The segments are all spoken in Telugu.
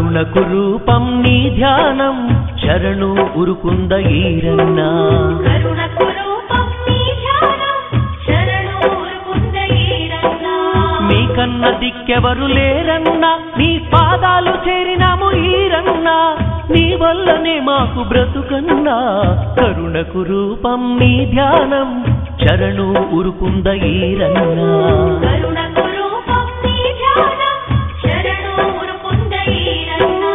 కరుణకు రూపం నీ ధ్యానం శరణు ఉరుకుంద ఈరన్నా కరుణకు రూపం నీ ధ్యానం శరణు ఊరుకుంద ఈరన్నా నీ కన్న దిక్కెవరు లేరన్నా నీ పాదాలు చేరినాము ఈరన్నా నీ వల్లనే మాకు బ్రతుకన్నా కరుణకు రూపం నీ ధ్యానం శరణు ఉరుకుంద ఈరన్నా కరుణకు రూపం నీ ధ్యానం శరణు ఊరుకుంద ఈరన్నా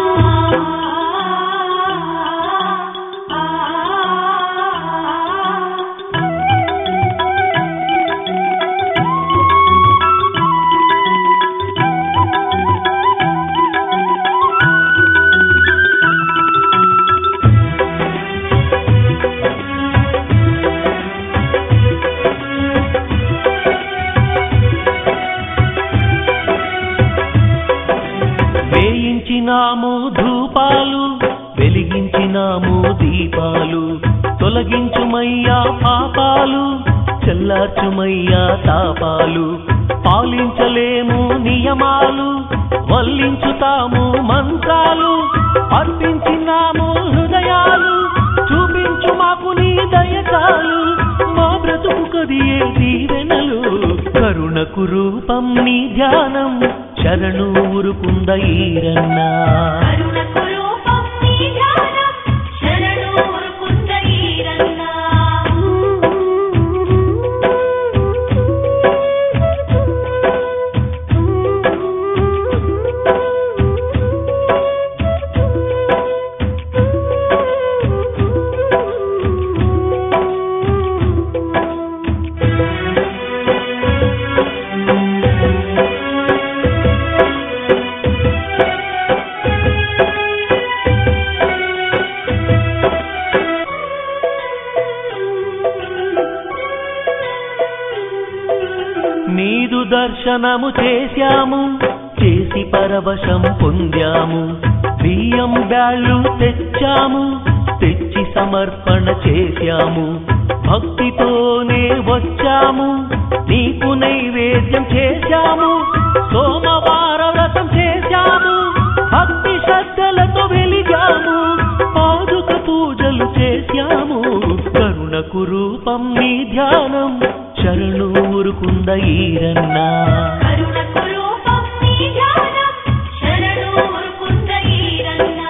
వేయించినాము ధూపాలు వెలిగించినాము దీపాలు తొలగించుమయ్యా పాపాలు చెల్లార్చుమయ్యా తాపాలు పాలించలేము నియమాలు వల్లించుతాము మంత్రాలు అర్పించినాము హృదయాలు చూపించు మాకు నీ దయచాలు మా బ్రతుకు కదియే దీవెనలు కరుణకు రూపం నీ ధ్యానం శరణు ఊరుకుంద ఈరన్నా కరుణకు రూపం నీ ధ్యానం శరణు ఊరుకుంద ఈరన్నా నీదు దర్శనము చేశాము చేసి పరవశం పొందాము బియ్యం బ్యాళ్ళు తెచ్చాము తెచ్చి సమర్పణ చేశాము భక్తితోనే వచ్చాము నీకు నైవేద్యం చేశాము సోమవార వ్రతం చేశాము భక్తి శ్రద్ధలతో వెలిగాము పాదుక పూజలు చేశాము కరుణకు రూపం నీ ధ్యానం శరణు ఊరుకుంద ఈరన్నా కరుణకు రూపం నీ ధ్యానం శరణు ఊరుకుంద ఈరన్నా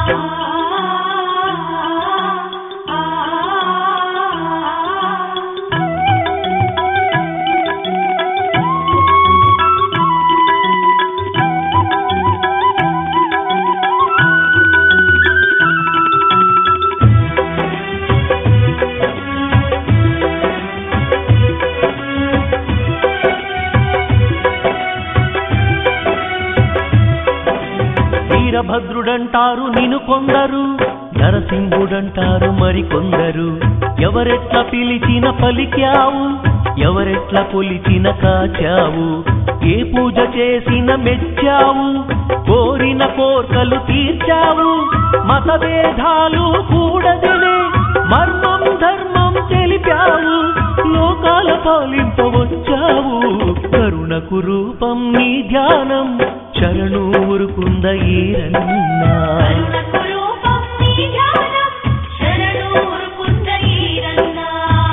వీరభద్రుడంటారు నిన్ను కొందరు నరసింహుడంటారు మరికొందరు ఎవరెట్ల పిలిచిన పలికావు ఎవరెట్ల కొలిచిన కాచావు ఏ పూజ చేసిన మెచ్చావు కోరిన కోర్కలు తీర్చావు మతభేదాలు కూడదనే మర్మం ధర్మం తెలిపావు లోకాల పాలింపవచ్చావు కరుణకు రూపం నీ ధ్యానం శరణు ఊరుకుంద ఈరన్నా కరుణకు రూపం నీ ధ్యానం శరణు ఊరుకుంద ఈరన్నా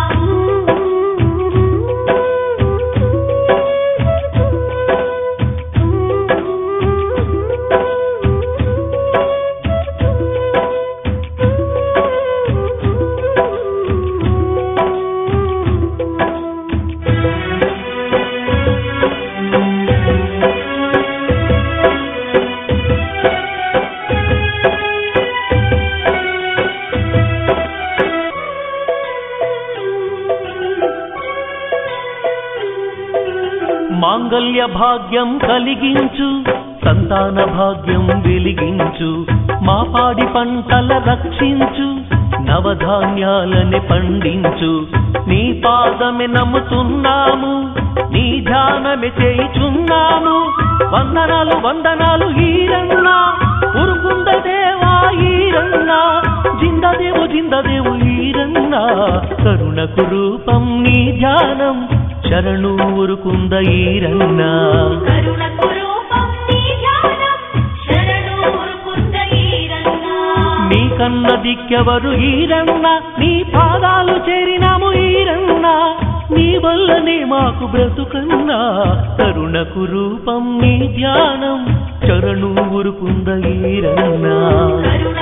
మాంగళ్య భాగ్యం కలిగించు సంతాన భాగ్యం వెలిగించు మా పాడి పంటల రక్షించు నవధాన్యాలని పండించు నీ పాదమే నమ్ముతున్నాము నీ ధ్యానమే చేయుచున్నాము వందనాలు వందనాలు ఈరన్నా ఉరుకుంద దేవా ఈరన్నా జిందదేవు జిందదేవు ఈరన్నా కరుణకు రూపం నీ ధ్యానం శరణు ఊరుకుంద ఈరన్నా కరుణకు రూపం నీ ధ్యానం శరణు ఊరుకుంద కన్న దిక్కెవరు ఈరన్న నీ పాదాలు చేరినాము ఈరన్న నీ వల్లనే మాకు బ్రతుకన్నా కరుణకు రూపం నీ ధ్యానం చరణు ఊరుకుంద ఈరన్నా కరుణ